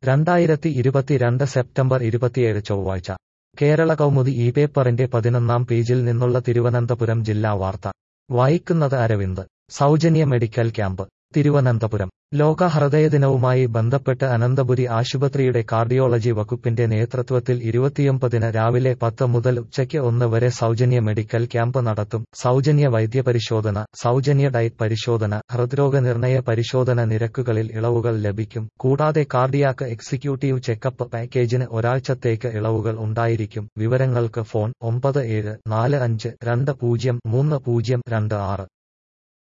രണ്ടായിരത്തി ഇരുപത്തിരണ്ട് സെപ്റ്റംബർ ഇരുപത്തിയേഴ് ചൊവ്വാഴ്ച കേരള കൗമുദി ഈ പേപ്പറിന്റെ പതിനൊന്നാം പേജിൽ നിന്നുള്ള തിരുവനന്തപുരം ജില്ലാ വാർത്ത വായിക്കുന്നത് അരവിന്ദ് സൗജന്യ മെഡിക്കൽ ക്യാമ്പ് തിരുവനന്തപുരം ലോക ഹൃദയദിനവുമായി ബന്ധപ്പെട്ട് അനന്തപുരി ആശുപത്രിയുടെ കാർഡിയോളജി വകുപ്പിന്റെ നേതൃത്വത്തിൽ ഇരുപത്തിയൊമ്പതിന് രാവിലെ പത്ത് മുതൽ ഉച്ചയ്ക്ക് ഒന്ന് വരെ സൗജന്യ മെഡിക്കൽ ക്യാമ്പ് നടത്തും സൗജന്യ വൈദ്യപരിശോധന സൗജന്യ ഡയറ്റ് പരിശോധന ഹൃദ്രോഗ നിർണയ പരിശോധന നിരക്കുകളിൽ ഇളവുകൾ ലഭിക്കും കൂടാതെ കാർഡിയാക്ക് എക്സിക്യൂട്ടീവ് ചെക്കപ്പ് പാക്കേജിന് ഒരാഴ്ചത്തേക്ക് ഇളവുകൾ ഉണ്ടായിരിക്കും വിവരങ്ങൾക്ക് ഫോൺ ഒമ്പത് ഏഴ് നാല് അഞ്ച് രണ്ട് പൂജ്യം മൂന്ന് പൂജ്യം രണ്ട് ആറ്